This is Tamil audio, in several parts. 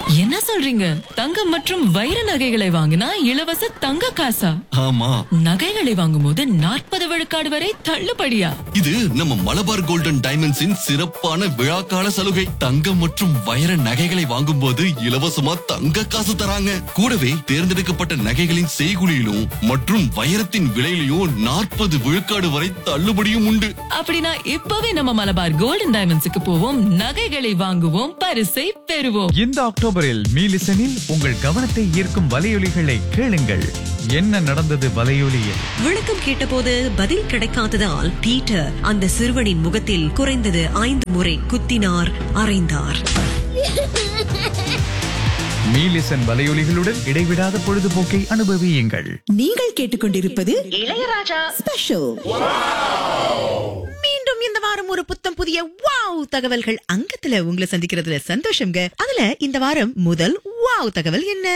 என்ன சொல்றீங்க தங்கம் மற்றும் வைர நகைகளை வாங்கினா இலவச தங்க காசா ஆமா நகைகளை வாங்கும்போது நாற்பது விழுக்காடு வரை தள்ளுபடியா இது நம்ம மலபார் கோல்டன் டைமண்ட்ஸின் சிறப்பான விழாக்கால சலுகை தங்கம் மற்றும் வைர நகைகளை வாங்கும்போது இலவசமா தங்க காசு தராங்க கூடவே தேர்ந்தெடுக்கப்பட்ட நகைகளின் செய்குலியிலும் மற்றும் வைரத்தின் விலையிலும் நாற்பது விழுக்காடு வரை தள்ளுபடியும் உண்டு அப்படின்னா இப்பவே நம்ம மலபார் கோல்டன் டைமண்ட்ஸுக்கு போவோம் நகைகளை வாங்குவோம் பரிசை பெறுவோம் இந்த அக்டோபரில் மீலிசனில் உங்கள் கவனத்தை ஈர்க்கும் வலையொலிகளை கேளுங்கள் என்ன நடந்தது வலையொலியில் விளக்கம் கேட்டபோது பதில் கிடைக்காததால் பீட்டர் அந்த சிறுவனின் முகத்தில் குறைந்தது ஐந்து முறை குத்தினார் அறைந்தார் மீலிசன் வலையொலிகளுடன் இடைவிடாத பொழுதுபோக்கை அனுபவியுங்கள் நீங்கள் கேட்டுக்கொண்டிருப்பது இளையராஜா ஸ்பெஷல் மீண்டும் இந்த வாரம் ஒரு புத்தம் புதிய வாவ் தகவல்கள் அங்கத்துல உங்களை சந்திக்கிறதுல சந்தோஷம்ங்க அதுல இந்த வாரம் முதல் வாவ் தகவல் என்ன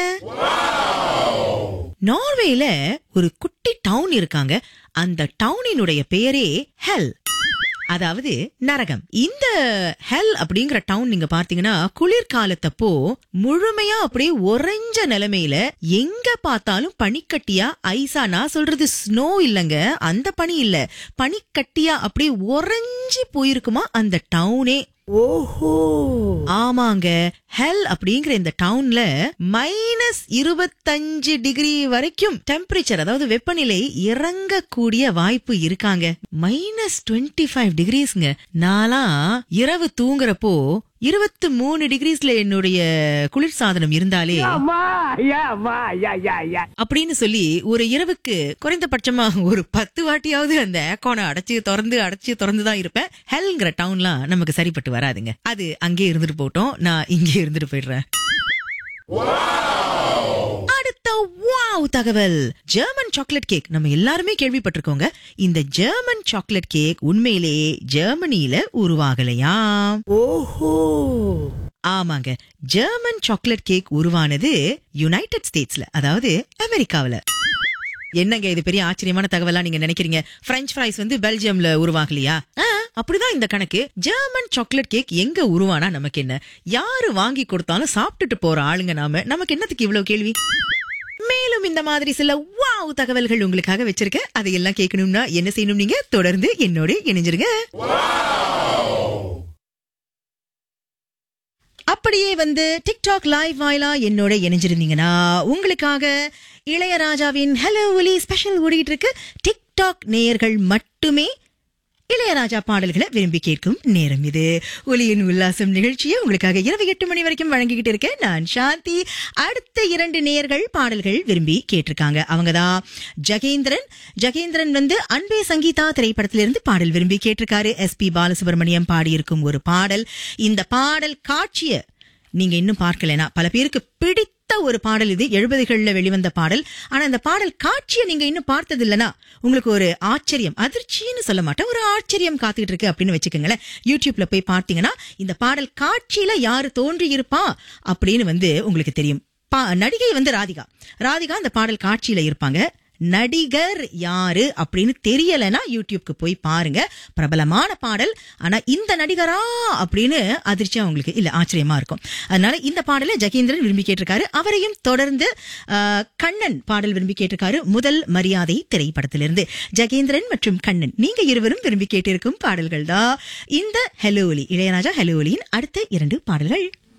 நார்வேல ஒரு குட்டி டவுன் இருக்காங்க அந்த டவுனினுடைய பெயரே ஹெல் அதாவது நரகம் இந்த ஹெல் அப்படிங்கிற டவுன் நீங்க பார்த்தீங்கன்னா குளிர்காலத்தப்போ முழுமையா அப்படியே உறைஞ்ச நிலைமையில எங்க பார்த்தாலும் பனிக்கட்டியா ஐஸா நான் சொல்றது ஸ்னோ இல்லங்க அந்த பனி இல்ல பனிக்கட்டியா அப்படியே உறைஞ்சு போயிருக்குமா அந்த டவுனே ஓஹோ ஆமாங்க ஹெல் அப்படிங்கிற இந்த டவுன்ல மைனஸ் இருபத்தஞ்சு டிகிரி வரைக்கும் டெம்பரேச்சர் அதாவது வெப்பநிலை இறங்கக்கூடிய வாய்ப்பு இருக்காங்க மைனஸ் டுவெண்ட்டி ஃபைவ் டிகிரிஸ்ங்க நாளா இரவு தூங்குறப்போ இருபத்தி மூணு டிகிரிஸ்ல என்னுடைய குளிர்சாதனம் இருந்தாலே அப்படின்னு சொல்லி ஒரு இரவுக்கு குறைந்தபட்சமா ஒரு பத்து வாட்டியாவது அந்த ஏக்கோனை அடைச்சு திறந்து அடைச்சு திறந்து தான் இருப்பேன் ஹெல்ங்கிற டவுன்லாம் நமக்கு சரிப்பட்டு வராதுங்க அது அங்கே இருந்துட்டு போட்டோம் நான் இங்கே இருந்துட்டு போயிடுறேன் அடுத்த வாவ் தகவல் ஜெர்மன் சாக்லேட் கேக் நம்ம எல்லாருமே கேள்விப்பட்டிருக்கோங்க இந்த ஜெர்மன் சாக்லேட் கேக் உண்மையிலேயே ஜெர்மனியில உருவாகலையா ஓஹோ ஆமாங்க ஜெர்மன் சாக்லேட் கேக் உருவானது யுனைடெட் ஸ்டேட்ஸ்ல அதாவது அமெரிக்காவுல என்னங்க இது பெரிய ஆச்சரியமான தகவலா நீங்க நினைக்கிறீங்க பிரெஞ்ச் ஃப்ரைஸ் வந்து பெல்ஜியம்ல உருவாகலையா ஆ, அப்படிதான் இந்த கணக்கு ஜெர்மன் சாக்லேட் கேக் எங்க உருவானா நமக்கு என்ன யாரு வாங்கி கொடுத்தாலும் சாப்பிட்டுட்டு போற ஆளுங்க நாம நமக்கு என்னத்துக்கு இவ்வளவு கேள்வி மேலும் இந்த மாதிரி சில வாவ் தகவல்கள் உங்களுக்காக வச்சிருக்கேன் அதையெல்லாம் கேட்கணும்னா என்ன செய்யணும் நீங்க தொடர்ந்து என்னோட இணைஞ்சிருங்க அப்படியே வந்து டிக்டாக் லைவ் வாயிலா என்னோட இணைஞ்சிருந்தீங்கன்னா உங்களுக்காக இளையராஜாவின் ஹலோ ஒலி ஸ்பெஷல் ஓடிட்டு இருக்கு டிக்டாக் நேயர்கள் மட்டுமே இளையராஜா பாடல்களை விரும்பி கேட்கும் நேரம் இது ஒலியின் உல்லாசம் நிகழ்ச்சியை உங்களுக்காக இரவு எட்டு மணி வரைக்கும் வழங்கிக்கிட்டு இருக்கேன் நான் சாந்தி அடுத்த இரண்டு நேயர்கள் பாடல்கள் விரும்பி கேட்டிருக்காங்க அவங்கதான் ஜகேந்திரன் ஜகேந்திரன் வந்து அன்பே சங்கீதா திரைப்படத்திலிருந்து பாடல் விரும்பி கேட்டிருக்காரு எஸ் பி பாலசுப்ரமணியம் பாடியிருக்கும் ஒரு பாடல் இந்த பாடல் காட்சிய நீங்க இன்னும் பார்க்கலனா பல பேருக்கு பிடித்த ஒரு பாடல் இது எழுபதுகள்ல வெளிவந்த பாடல் ஆனா இந்த பாடல் காட்சியை நீங்க இன்னும் பார்த்தது இல்லனா உங்களுக்கு ஒரு ஆச்சரியம் அதிர்ச்சின்னு சொல்ல மாட்டேன் ஒரு ஆச்சரியம் காத்துக்கிட்டு இருக்கு அப்படின்னு வச்சுக்கோங்களேன் யூடியூப்ல போய் பார்த்தீங்கன்னா இந்த பாடல் காட்சியில யாரு தோன்றி இருப்பா அப்படின்னு வந்து உங்களுக்கு தெரியும் பா- நடிகை வந்து ராதிகா ராதிகா அந்த பாடல் காட்சியில இருப்பாங்க நடிகர் யாரு அப்படின்னு தெரியலனா யூடியூப்க்கு போய் பாருங்க பிரபலமான பாடல் ஆனா இந்த நடிகரா அப்படின்னு அதிர்ச்சியா உங்களுக்கு இல்ல ஆச்சரியமா இருக்கும் அதனால இந்த பாடலை ஜகேந்திரன் விரும்பி கேட்டிருக்காரு அவரையும் தொடர்ந்து ஆஹ், கண்ணன் பாடல் விரும்பி கேட்டிருக்காரு முதல் மரியாதை திரைப்படத்திலிருந்து ஜகேந்திரன் மற்றும் கண்ணன் நீங்க இருவரும் விரும்பி கேட்டிருக்கும் பாடல்கள் தான் இந்த ஹெலோலி இளையராஜா ஹெலோலியின் அடுத்த இரண்டு பாடல்கள்